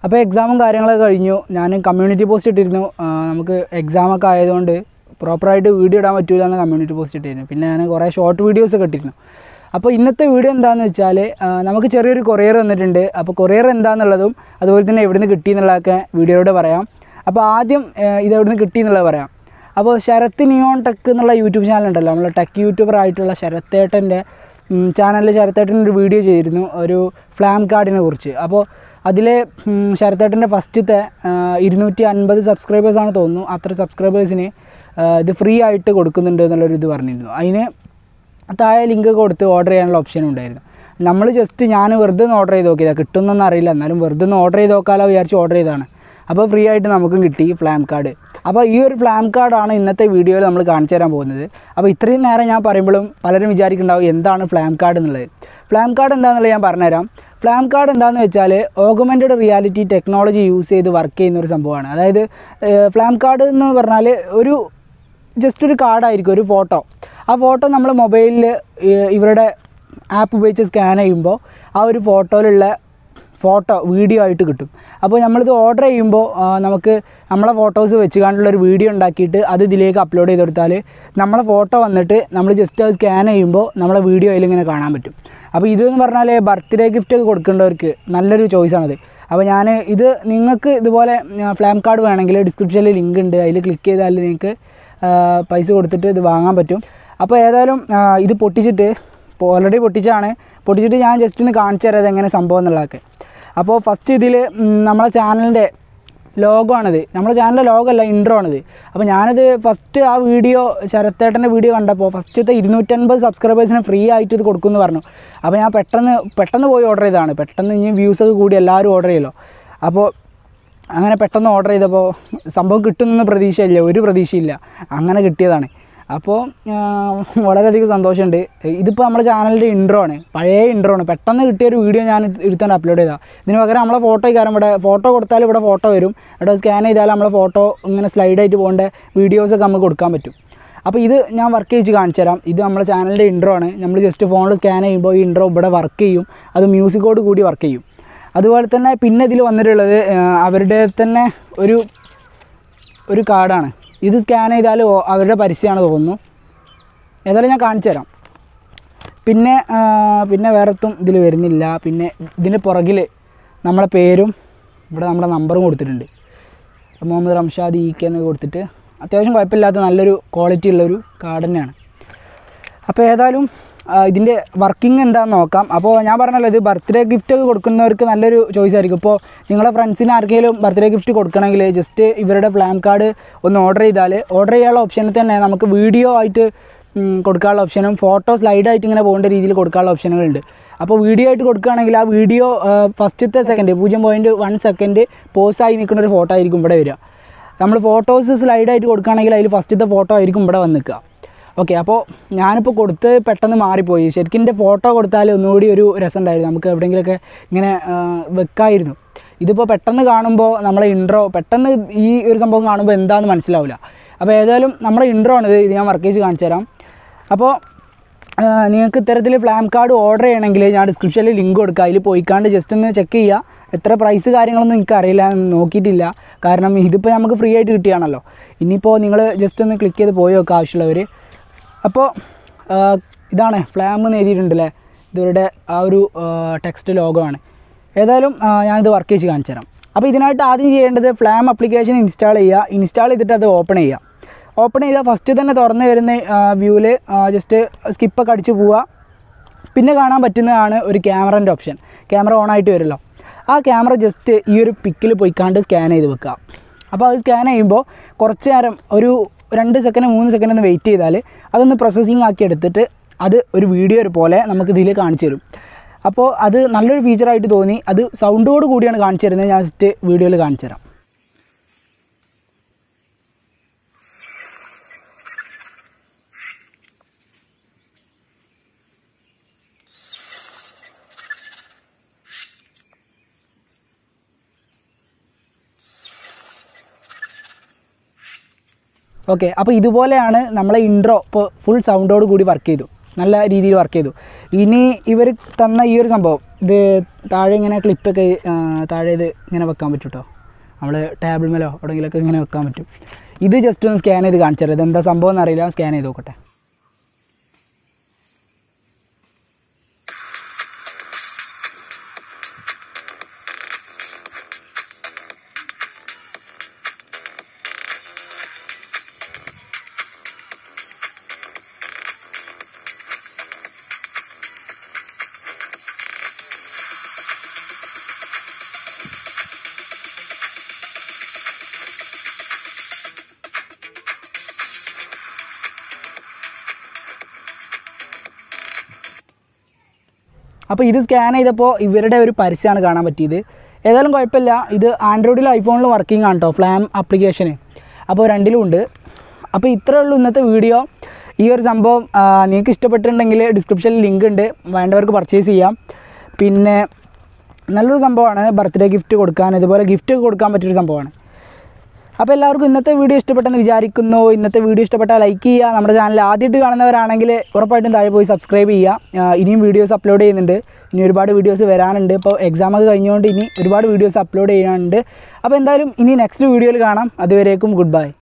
അപ്പോൾ എക്സാമും കാര്യങ്ങളൊക്കെ കഴിഞ്ഞു ഞാൻ കമ്മ്യൂണിറ്റി പോസ്റ്റ് ഇട്ടിരുന്നു ആ, നമുക്ക് എക്സാമൊക്കെ ആയതുകൊണ്ട് പ്രോപ്പറായിട്ട് വീഡിയോ ഇടാൻ പറ്റില്ല എന്ന് കമ്മ്യൂണിറ്റി പോസ്റ്റ് ഇട്ടിരുന്നു പിന്നെ ഞാൻ കുറേ ഷോർട്ട് വീഡിയോസ് ഒക്കെ ഇട്ടിരുന്നു അപ്പോൾ ഇന്നത്തെ വീഡിയോ എന്താണെന്ന് വെച്ചാൽ ആ, നമുക്ക് ചെറിയൊരു കൊറിയർ വന്നിട്ടുണ്ട് അപ്പോൾ കൊറിയർ എന്താണെന്നുള്ളതും അതുപോലെ തന്നെ എവിടുന്ന് കിട്ടി എന്നുള്ളതൊക്കെ വീഡിയോയോട് പറയാം അപ്പോൾ ആദ്യം ആ, ഇത് എവിടുന്ന് കിട്ടി എന്നുള്ളത് പറയാം അപ്പോൾ ശരത്ത് നിയോൺ ടെക് എന്നുള്ള യൂട്യൂബ് ചാനൽ ഉണ്ടല്ലോ നമ്മൾ ടെക് യൂട്യൂബർ ആയിട്ടുള്ള ശരത്തേട്ടൻ്റെ ചാനലിൽ ശരത്തേട്ടൻ ഒരു വീഡിയോ ചെയ്തിരുന്നു ഒരു ഫ്ലാം കാർഡിനെ കുറിച്ച് അപ്പോൾ അതിലെ ഉം, ശരത്തേട്ടൻ്റെ ഫസ്റ്റത്തെ ഇരുന്നൂറ്റി അൻപത് സബ്സ്ക്രൈബേഴ്സാണ് തോന്നുന്നു അത്ര സബ്സ്ക്രൈബേഴ്സിന് ഇത് ഫ്രീ ആയിട്ട് കൊടുക്കുന്നുണ്ട് എന്നുള്ളൊരു ഇത് പറഞ്ഞിരുന്നു അതിന് താഴെ ലിങ്ക് കൊടുത്ത് ഓർഡർ ചെയ്യാനുള്ള ഓപ്ഷൻ ഉണ്ടായിരുന്നു നമ്മൾ ജസ്റ്റ് ഞാൻ വെറുതെ ഒന്ന് ഓർഡർ ചെയ്ത് നോക്കിയതാണ് കിട്ടുമെന്നൊന്നും അറിയില്ല എന്നാലും വെറുതെ ഒന്ന് ഓർഡർ ചെയ്ത് നോക്കാമല്ലോ വിചാരിച്ച് ഓർഡർ ചെയ്തതാണ് അപ്പോൾ ഫ്രീ ആയിട്ട് നമുക്കും കിട്ടി ഫ്ലാം കാർഡ് അപ്പോൾ ഈ ഒരു ഫ്ലാം കാർഡാണ് ഇന്നത്തെ വീഡിയോയിൽ നമ്മൾ കാണിച്ചു തരാൻ പോകുന്നത് അപ്പോൾ ഇത്രയും നേരം ഞാൻ പറയുമ്പോഴും പലരും വിചാരിക്കുന്നുണ്ടാവും എന്താണ് ഫ്ലാം കാർഡ് എന്നുള്ളത് ഫ്ലാം കാർഡ് എന്താണെന്നുള്ളത് ഞാൻ പറഞ്ഞുതരാം ഫ്ലാം കാർഡ് എന്താണെന്ന് വെച്ചാൽ ഓഗമെൻറ്റഡ് റിയാലിറ്റി ടെക്നോളജി യൂസ് ചെയ്ത് വർക്ക് ചെയ്യുന്ന ഒരു സംഭവമാണ് അതായത് ഫ്ലാം കാർഡ് എന്ന് പറഞ്ഞാൽ ഒരു ജസ്റ്റ് ഒരു കാർഡായിരിക്കും ഒരു ഫോട്ടോ ആ ഫോട്ടോ നമ്മൾ മൊബൈലിൽ ഇവരുടെ ആപ്പ് ഉപയോഗിച്ച് സ്കാൻ ചെയ്യുമ്പോൾ ആ ഒരു ഫോട്ടോയിലുള്ള ഫോട്ടോ വീഡിയോ ആയിട്ട് കിട്ടും അപ്പോൾ നമ്മളിത് ഓർഡർ ചെയ്യുമ്പോൾ ആ, നമുക്ക് നമ്മളെ ഫോട്ടോസ് വെച്ച് കണ്ടുള്ള ഒരു വീഡിയോ ഉണ്ടാക്കിയിട്ട് അത് ഇതിലേക്ക് അപ്ലോഡ് ചെയ്ത് കൊടുത്താൽ നമ്മളെ ഫോട്ടോ വന്നിട്ട് നമ്മൾ ജസ്റ്റ് അത് സ്കാൻ ചെയ്യുമ്പോൾ നമ്മളെ വീഡിയോ അതിൽ ഇങ്ങനെ കാണാൻ പറ്റും അപ്പോൾ ഇതെന്ന് പറഞ്ഞാൽ ബർത്ത്ഡേ ഗിഫ്റ്റ് ഒക്കെ കൊടുക്കേണ്ടവർക്ക് നല്ലൊരു ചോയ്സാണത് അപ്പോൾ ഞാൻ ഇത് നിങ്ങൾക്ക് ഇതുപോലെ ഫ്ലാം കാർഡ് വേണമെങ്കിൽ ഡിസ്ക്രിപ്ഷനിൽ ലിങ്ക് ഉണ്ട് അതിൽ ക്ലിക്ക് ചെയ്താൽ നിങ്ങൾക്ക് ആ, പൈസ കൊടുത്തിട്ട് ഇത് വാങ്ങാൻ പറ്റും അപ്പോൾ ഏതായാലും ആ, ഇത് പൊട്ടിച്ചിട്ട് ഇപ്പോൾ ഓൾറെഡി പൊട്ടിച്ചാണ് പൊട്ടിച്ചിട്ട് ഞാൻ ജസ്റ്റ് ഒന്ന് കാണിച്ചു തരാം എങ്ങനെ സംഭവം എന്നുള്ളതൊക്കെ അപ്പോൾ ഫസ്റ്റ് ഇതിൽ നമ്മളെ ചാനലിൻ്റെ ലോഗോ ആണിത് നമ്മുടെ ചാനലിൻ്റെ ലോഗോ അല്ല ഇൻട്രോ ആണിത് അപ്പോൾ ഞാനത് ഫസ്റ്റ് ആ വീഡിയോ ശരത്തേട്ടൻ്റെ വീഡിയോ കണ്ടപ്പോൾ ഫസ്റ്റത്തെ ഇരുന്നൂറ്റൻപത് സബ്സ്ക്രൈബേഴ്സിന് ഫ്രീ ആയിട്ട് ഇത് കൊടുക്കുമെന്ന് പറഞ്ഞു അപ്പോൾ ഞാൻ പെട്ടെന്ന് പെട്ടെന്ന് പോയി ഓർഡർ ചെയ്തതാണ് പെട്ടെന്ന് ഇനി വ്യൂസൊക്കെ കൂടി എല്ലാവരും ഓർഡർ ചെയ്യല്ലോ അപ്പോൾ അങ്ങനെ പെട്ടെന്ന് ഓർഡർ ചെയ്തപ്പോൾ സംഭവം കിട്ടുമെന്ന് പ്രതീക്ഷയില്ല ഒരു പ്രതീക്ഷയില്ല അങ്ങനെ കിട്ടിയതാണ് അപ്പോൾ ആ, വളരെയധികം സന്തോഷമുണ്ട് ഇതിപ്പോൾ നമ്മുടെ ചാനലിൻ്റെ ഇൻട്രോ ആണ് പഴയ ഇൻട്രോ ആണ് പെട്ടെന്ന് കിട്ടിയ ഒരു വീഡിയോ ഞാൻ എടുത്തുകൊണ്ട് അപ്ലോഡ് ചെയ്താൽ ഇതിന് പകരം നമ്മളെ ഫോട്ടോ കാരണം ഇവിടെ ഫോട്ടോ കൊടുത്താൽ ഇവിടെ ഫോട്ടോ വരും ഇവിടെ സ്കാൻ ചെയ്താൽ നമ്മളെ ഫോട്ടോ ഇങ്ങനെ സ്ലൈഡായിട്ട് പോകേണ്ട വീഡിയോസൊക്കെ നമുക്ക് കൊടുക്കാൻ പറ്റും അപ്പോൾ ഇത് ഞാൻ വർക്ക് ചെയ്ത് കാണിച്ചു തരാം ഇത് നമ്മുടെ ചാനലിൻ്റെ ഇൻട്രോ ആണ് നമ്മൾ ജസ്റ്റ് ഫോണിൽ സ്കാൻ ചെയ്യുമ്പോൾ ഈ ഇൻട്രോ ഇവിടെ വർക്ക് ചെയ്യും അത് മ്യൂസിക്കോട് കൂടി വർക്ക് ചെയ്യും അതുപോലെ തന്നെ പിന്നെ ഇതിൽ വന്നിട്ടുള്ളത് ആ, അവരുടെ തന്നെ ഒരു ഒരു കാർഡാണ് ഇത് സ്കാൻ ചെയ്താൽ ഓ- അവരുടെ പരസ്യമാണ് തോന്നുന്നു ഏതായാലും ഞാൻ കാണിച്ചു തരാം പിന്നെ ആ, പിന്നെ വേറെത്തും ഇതിൽ വരുന്നില്ല പിന്നെ ഇതിന് പുറകിൽ നമ്മളെ പേരും ഇവിടെ നമ്മുടെ നമ്പറും കൊടുത്തിട്ടുണ്ട് മുഹമ്മദ് റംഷാദ് ഇ കെ എന്ന് കൊടുത്തിട്ട് അത്യാവശ്യം കുഴപ്പമില്ലാത്ത നല്ലൊരു ക്വാളിറ്റി ഉള്ളൊരു കാർഡ് തന്നെയാണ് അപ്പോൾ ഏതായാലും ആ, ഇതിൻ്റെ വർക്കിംഗ് എന്താണെന്ന് നോക്കാം അപ്പോൾ ഞാൻ പറഞ്ഞല്ലോ ഇത് ബർത്ത്ഡേ ഗിഫ്റ്റ് ഒക്കെ കൊടുക്കുന്നവർക്ക് നല്ലൊരു ചോയ്സ് ആയിരിക്കും ഇപ്പോൾ നിങ്ങളെ ഫ്രണ്ട്സിന് ആർക്കെങ്കിലും ബർത്ത്ഡേ ഗിഫ്റ്റ് കൊടുക്കണമെങ്കിൽ ജസ്റ്റ് ഇവരുടെ ഫ്ലാം കാർഡ് ഒന്ന് ഓർഡർ ചെയ്താൽ ഓർഡർ ചെയ്യാനുള്ള ഓപ്ഷനിൽ തന്നെ നമുക്ക് വീഡിയോ ആയിട്ട് ഉം, കൊടുക്കാനുള്ള ഓപ്ഷനും ഫോട്ടോ സ്ലൈഡായിട്ട് ഇങ്ങനെ പോകേണ്ട രീതിയിൽ കൊടുക്കാനുള്ള ഓപ്ഷനുകളുണ്ട് അപ്പോൾ വീഡിയോ ആയിട്ട് കൊടുക്കുകയാണെങ്കിൽ ആ വീഡിയോ ഫസ്റ്റത്തെ സെക്കൻഡ് പൂജ്യം പോയിൻറ്റ് വൺ സെക്കൻഡ് പോസായി നിൽക്കുന്ന ഒരു ഫോട്ടോ ആയിരിക്കും ഇവിടെ വരിക നമ്മൾ ഫോട്ടോസ് സ്ലൈഡായിട്ട് കൊടുക്കുകയാണെങ്കിൽ അതിൽ ഫസ്റ്റത്തെ ഫോട്ടോ ആയിരിക്കും ഇവിടെ വന്ന് നിൽക്കുക ഓക്കെ അപ്പോൾ ഞാനിപ്പോൾ കൊടുത്ത് പെട്ടെന്ന് മാറിപ്പോയി ശരിക്കും എൻ്റെ ഫോട്ടോ കൊടുത്താൽ ഒന്നുകൂടി ഒരു രസം ഉണ്ടായിരുന്നു നമുക്ക് എവിടെയെങ്കിലുമൊക്കെ ഇങ്ങനെ ആ, വെക്കായിരുന്നു ഇതിപ്പോൾ പെട്ടെന്ന് കാണുമ്പോൾ നമ്മളെ ഇൻട്രോ പെട്ടെന്ന് ഈ ഒരു സംഭവം കാണുമ്പോൾ എന്താണെന്ന് മനസ്സിലാവില്ല അപ്പോൾ ഏതായാലും നമ്മുടെ ഇൻട്രോ ആണിത് ഇത് ഞാൻ വർക്ക് ചെയ്ത് കാണിച്ചു തരാം അപ്പോൾ നിങ്ങൾക്ക് ഇത്തരത്തിൽ ഫ്ലാം കാർഡ് ഓർഡർ ചെയ്യണമെങ്കിൽ ഞാൻ ഡിസ്ക്രിപ്ഷനിൽ ലിങ്ക് കൊടുക്കുക അതിൽ പോയിക്കാണ്ട് ജസ്റ്റ് ഒന്ന് ചെക്ക് ചെയ്യുക എത്ര പ്രൈസ് കാര്യങ്ങളൊന്നും എനിക്ക് അറിയില്ല നോക്കിയിട്ടില്ല കാരണം ഇതിപ്പോൾ നമുക്ക് ഫ്രീ ആയിട്ട് കിട്ടിയാണല്ലോ ഇനിയിപ്പോൾ നിങ്ങൾ ജസ്റ്റ് ഒന്ന് ക്ലിക്ക് ചെയ്ത് പോയി നോക്കുക ആവശ്യമുള്ളവർ അപ്പോൾ ആ, ഇതാണ് ഫ്ലാം എന്ന് എഴുതിയിട്ടുണ്ടല്ലേ ഇവരുടെ ആ ഒരു ടെക്സ്റ്റ് ലോഗോ ആണ് ഏതായാലും ആ, ഞാനിത് വർക്ക് ചെയ്ത് കാണിച്ചു തരാം അപ്പോൾ ഇതിനായിട്ട് ആദ്യം ചെയ്യേണ്ടത് ഫ്ലാം ആപ്ലിക്കേഷൻ ഇൻസ്റ്റാൾ ചെയ്യുക ഇൻസ്റ്റാൾ ചെയ്തിട്ട് അത് ഓപ്പൺ ചെയ്യുക ഓപ്പൺ ചെയ്താൽ ഫസ്റ്റ് തന്നെ തുറന്ന് വരുന്ന വ്യൂവിൽ ജസ്റ്റ് സ്കിപ്പൊക്കെ അടിച്ച് പോവുക പിന്നെ കാണാൻ പറ്റുന്നതാണ് ഒരു ക്യാമറൻ്റെ ഓപ്ഷൻ ക്യാമറ ഓൺ ആയിട്ട് വരുമല്ലോ ആ ക്യാമറ ജസ്റ്റ് ഈ ഒരു പിക്കിൽ പോയിക്കാണ്ട് സ്കാൻ ചെയ്ത് വെക്കുക അപ്പോൾ അത് സ്കാൻ ചെയ്യുമ്പോൾ കുറച്ച് നേരം ഒരു രണ്ട് സെക്കൻഡ് മൂന്ന് സെക്കൻഡ് ഒന്ന് വെയിറ്റ് ചെയ്താൽ അതൊന്ന് പ്രോസസ്സിങ് ആക്കി എടുത്തിട്ട് അത് ഒരു വീഡിയോ പോലെ നമുക്ക് ഇതിൽ കാണിച്ചു തരും അപ്പോൾ അത് നല്ലൊരു ഫീച്ചറായിട്ട് തോന്നി അത് സൗണ്ടോട് കൂടിയാണ് കാണിച്ചു തരുന്നത് ഞാൻ ജസ്റ്റ് വീഡിയോയിൽ കാണിച്ചു തരാം ഓക്കെ അപ്പോൾ ഇതുപോലെയാണ് നമ്മളെ ഇൻട്രോ ഇപ്പോൾ ഫുൾ സൗണ്ടോട് കൂടി വർക്ക് ചെയ്തു നല്ല രീതിയിൽ വർക്ക് ചെയ്തു ഇനി ഇവർ തന്ന ഈ ഒരു സംഭവം ഇത് താഴെ ഇങ്ങനെ ക്ലിപ്പൊക്കെ താഴെ ഇത് ഇങ്ങനെ വെക്കാൻ പറ്റും കേട്ടോ നമ്മൾ ടേബിൾ മേലോ എവിടെയെങ്കിലുമൊക്കെ ഇങ്ങനെ വെക്കാൻ പറ്റും ഇത് ജസ്റ്റ് ഒന്ന് സ്കാൻ ചെയ്ത് കാണിച്ചു തരാം ഇതെന്താ സംഭവം എന്നറിയില്ല സ്കാൻ ചെയ്ത് നോക്കട്ടെ അപ്പോൾ ഇത് സ്കാൻ ചെയ്തപ്പോൾ ഇവരുടെ ഒരു പരസ്യമാണ് കാണാൻ പറ്റിയത് ഏതായാലും കുഴപ്പമില്ല ഇത് ആൻഡ്രോയിഡിലും ഐഫോണിലും വർക്കിംഗ് ആണ് കേട്ടോ ഫ്ലാം ആപ്ലിക്കേഷന് അപ്പോൾ രണ്ടിലും ഉണ്ട് അപ്പോൾ ഇത്രയേ ഉള്ളൂ ഇന്നത്തെ വീഡിയോ ഈ ഒരു സംഭവം ആ, നിങ്ങൾക്ക് ഇഷ്ടപ്പെട്ടിട്ടുണ്ടെങ്കിൽ ഡിസ്ക്രിപ്ഷനിൽ ലിങ്ക് ഉണ്ട് വേണ്ടവർക്ക് പർച്ചേസ് ചെയ്യാം പിന്നെ നല്ലൊരു സംഭവമാണ് ബർത്ത്ഡേ ഗിഫ്റ്റ് കൊടുക്കാൻ ഇതുപോലെ ഗിഫ്റ്റ് കൊടുക്കാൻ പറ്റിയൊരു സംഭവമാണ് അപ്പോൾ എല്ലാവർക്കും ഇന്നത്തെ വീഡിയോ ഇഷ്ടപ്പെട്ടെന്ന് വിചാരിക്കുന്നു ഇന്നത്തെ വീഡിയോ ഇഷ്ടപ്പെട്ടാൽ ലൈക്ക് ചെയ്യുക നമ്മുടെ ചാനൽ ആദ്യമായിട്ട് കാണുന്നവരാണെങ്കിൽ ഉറപ്പായിട്ടും താഴെ പോയി സബ്സ്ക്രൈബ് ചെയ്യുക ആ, ഇനിയും വീഡിയോസ് അപ്ലോഡ് ചെയ്യുന്നുണ്ട് ഇനി ഒരുപാട് വീഡിയോസ് വരാനുണ്ട് ഇപ്പോൾ എക്സാം ഒക്കെ കഴിഞ്ഞുകൊണ്ട് ഇനി ഒരുപാട് വീഡിയോസ് അപ്ലോഡ് ചെയ്യാനുണ്ട് അപ്പോൾ എന്തായാലും ഇനി നെക്സ്റ്റ് വീഡിയോയിൽ കാണാം അതുവരേക്കും ഗുഡ് ബൈ